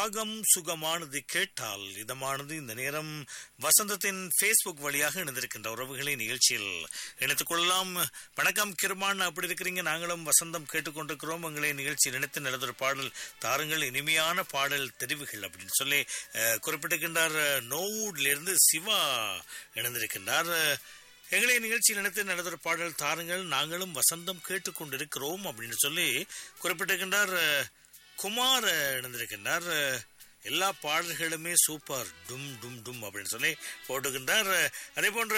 ராகம் சுகமானது கேட்டால் இதமானது இந்த நேரம் வசந்தத்தின் ஃபேஸ்புக் வழியாக இணைந்திருக்கின்ற உறவுகளை நிகழ்ச்சியில் இணைத்துக் கொள்ளலாம் வணக்கம் கிருமான் அப்படி இருக்கிறீங்க நாங்களும் வசந்தம் கேட்டுக்கொண்டிருக்கிறோம் உங்களை நிகழ்ச்சியில் இணைத்து நடந்த பாடல் தாருங்கள் இனிமையான பாடல் தெரிவுகள் அப்படின்னு சொல்லி அஹ், குறிப்பிட்டிருக்கின்றார் நோவுட்ல இருந்து சிவா இணைந்திருக்கின்றார் எங்களை நிகழ்ச்சியில் நினைத்து நடந்த பாடல் தாருங்கள் நாங்களும் வசந்தம் கேட்டுக்கொண்டிருக்கிறோம் அப்படின்னு சொல்லி குறிப்பிட்டிருக்கின்றார் அஹ், குமார் அஹ், இணைந்திருக்கின்றார் அஹ், எல்லா பாடல்களுமே சூப்பர் டும் டும் டும் அப்படின்னு சொல்லி போட்டுக்கின்றார் அஹ், அதே போன்று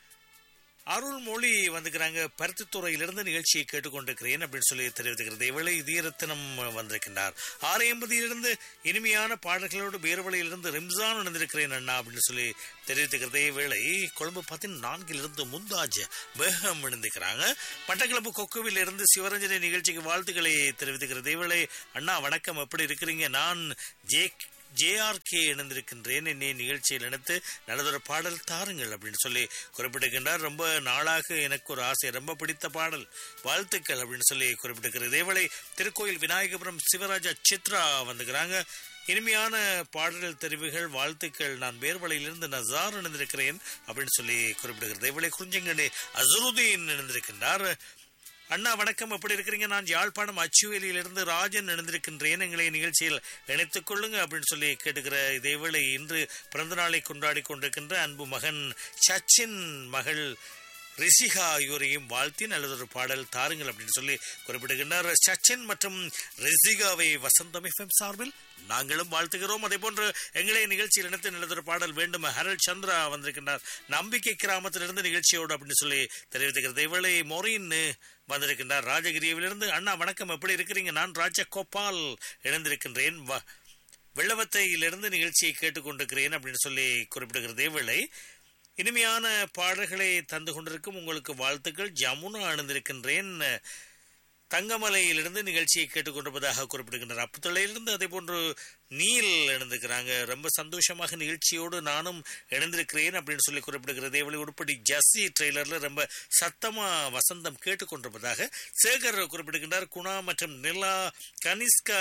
அருள்மொழி வந்துக்கிறாங்க பருத்தித்துறையிலிருந்து நிகழ்ச்சியை கேட்டுக்கொண்டிருக்கிறேன் அப்படின்னு சொல்லி தெரிவித்துக்கிறது இவளை இதயரத்தினம் வந்திருக்கின்றார் ஆறு எண்பதிலிருந்து இனிமையான பாடல்களோடு பேர்வழியிலிருந்து ரிம்சான் இணைந்திருக்கிறேன் அண்ணா அப்படின்னு சொல்லி தெரிவித்துக்கிறது இவேளை கொழும்பு பதினான்கிலிருந்து முந்தாஜ் வேகம் இணைந்திருக்கிறாங்க மட்டக்களப்பு கொக்குவில் இருந்து சிவரஞ்சனி நிகழ்ச்சிக்கு வாழ்த்துக்களை தெரிவித்துக்கிறது இவளை அண்ணா வணக்கம் எப்படி இருக்கிறீங்க நான் ஜே ஜேஆர்கே இணைந்திருக்கின்றேன் என்னை நிகழ்ச்சியில் இணைத்து நல்லதொரு பாடல் தாருங்கள் அப்படின்னு சொல்லி குறிப்பிட்டிருக்கின்றார் ரொம்ப நாளாக எனக்கு ஒரு ஆசை ரொம்ப பிடித்த பாடல் வாழ்த்துக்கள் அப்படின்னு சொல்லி குறிப்பிட்டிருக்கிறது இதேவேளை திருக்கோயில் விநாயகபுரம் சிவராஜா சித்ரா வந்துக்கிறாங்க இனிமையான பாடல்கள் தெரிவுகள் வாழ்த்துக்கள் நான் வேர்வலையிலிருந்து நசார் இணைந்திருக்கிறேன் அப்படின்னு சொல்லி குறிப்பிடுகிறது இவளை குறிஞ்சங்கடே அசருதீன் இணைந்திருக்கின்றார் அண்ணா வணக்கம் எப்படி இருக்கிறீங்க நான் யாழ்ப்பாணம் அச்சுவேலியிலிருந்து ராஜன் இணைந்திருக்கின்றேன் எங்களை நிகழ்ச்சியில் இணைத்துக் கொள்ளுங்க அப்படின்னு சொல்லி கேட்டுக்கிற இதேவேளை இன்று பிறந்த நாளை கொண்டாடி கொண்டிருக்கின்ற அன்பு மகன் சச்சின் மகள் ரிஷிகா ஆகியோரையும் வாழ்த்தி நல்லதொரு பாடல் தாருங்கள் அப்படின்னு சொல்லி குறிப்பிடுகின்றார் சச்சின் மற்றும் ரிஷிகாவை வசந்தம் எஃப்எம் சார்பில் நாங்களும் வாழ்த்துகிறோம் அதே போன்று எங்களை நிகழ்ச்சியில் இணைத்து நல்லதொரு பாடல் வேண்டும் ஹரல் சந்திரா வந்திருக்கின்றார் நம்பிக்கை கிராமத்திலிருந்து நிகழ்ச்சியோடு அப்படின்னு சொல்லி தெரிவித்துக்கிறது இவளை மொரின் வந்திருக்கின்றார் ராஜகிரியிலிருந்து அண்ணா வணக்கம் எப்படி இருக்கிறீங்க நான் ராஜகோபால் இணைந்திருக்கின்றேன் வ- வெள்ளவத்தையிலிருந்து நிகழ்ச்சியை கேட்டுக்கொண்டிருக்கிறேன் அப்படின்னு சொல்லி குறிப்பிடுகிறது இவளை இனிமையான பாடல்களை தந்து கொண்டிருக்கும் உங்களுக்கு வாழ்த்துக்கள் ஜமுனா அணிந்திருக்கின்றேன் தங்கமலையிலிருந்து நிகழ்ச்சியை கேட்டுக்கொண்டிருப்பதாக குறிப்பிடுகின்றார் அப்புத்தளையிலிருந்து அதே போன்று நீல் இணைந்திருக்கிறாங்க ரொம்ப சந்தோஷமாக நிகழ்ச்சியோடு நானும் இணைந்திருக்கிறேன் அப்படின்னு சொல்லி குறிப்பிடுகிறது இவளை உருப்படி ஜஸ்ஸி ட்ரெய்லர்ல ரொம்ப சத்தமா வசந்தம் கேட்டுக்கொண்டிருப்பதாக சேகர் குறிப்பிடுகின்றார் குணா மற்றும் நிலா கனிஷ்கா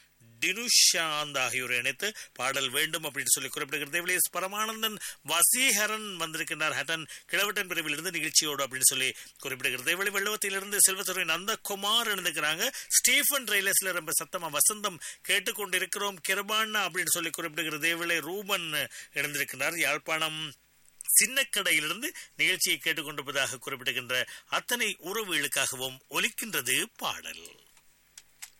டினுஷாந்த் ஆகியோரை இணைத்து பாடல் வேண்டும் அப்படின்னு சொல்லி குறிப்பிடுகிறது இவளே பரமானந்தன் வசீகரன் வந்திருக்கின்றார் ஹட்டன் கிழவட்டன் பிரிவில் இருந்து நிகழ்ச்சியோடு அப்படின்னு சொல்லி குறிப்பிடுகிறது இவளை வெள்ளவத்திலிருந்து செல்வத்துறை நந்தகுமார் இணைந்துக்கிறாங்க ஸ்டீஃபன் ரயிலஸ்ல ரொம்ப சத்தமா வசந்தம் கேட்டுக்கொண்டிருக்கிறோம் கிருபான்னா அப்படின்னு சொல்லி குறிப்பிடுகிறது இவளை ரூபன் இணைந்திருக்கிறார் யாழ்ப்பாணம் சின்னக்கடையிலிருந்து நிகழ்ச்சியை கேட்டுக்கொண்டிருப்பதாக குறிப்பிடுகின்ற அத்தனை உறவுகளுக்காகவும் ஒலிக்கின்றது பாடல்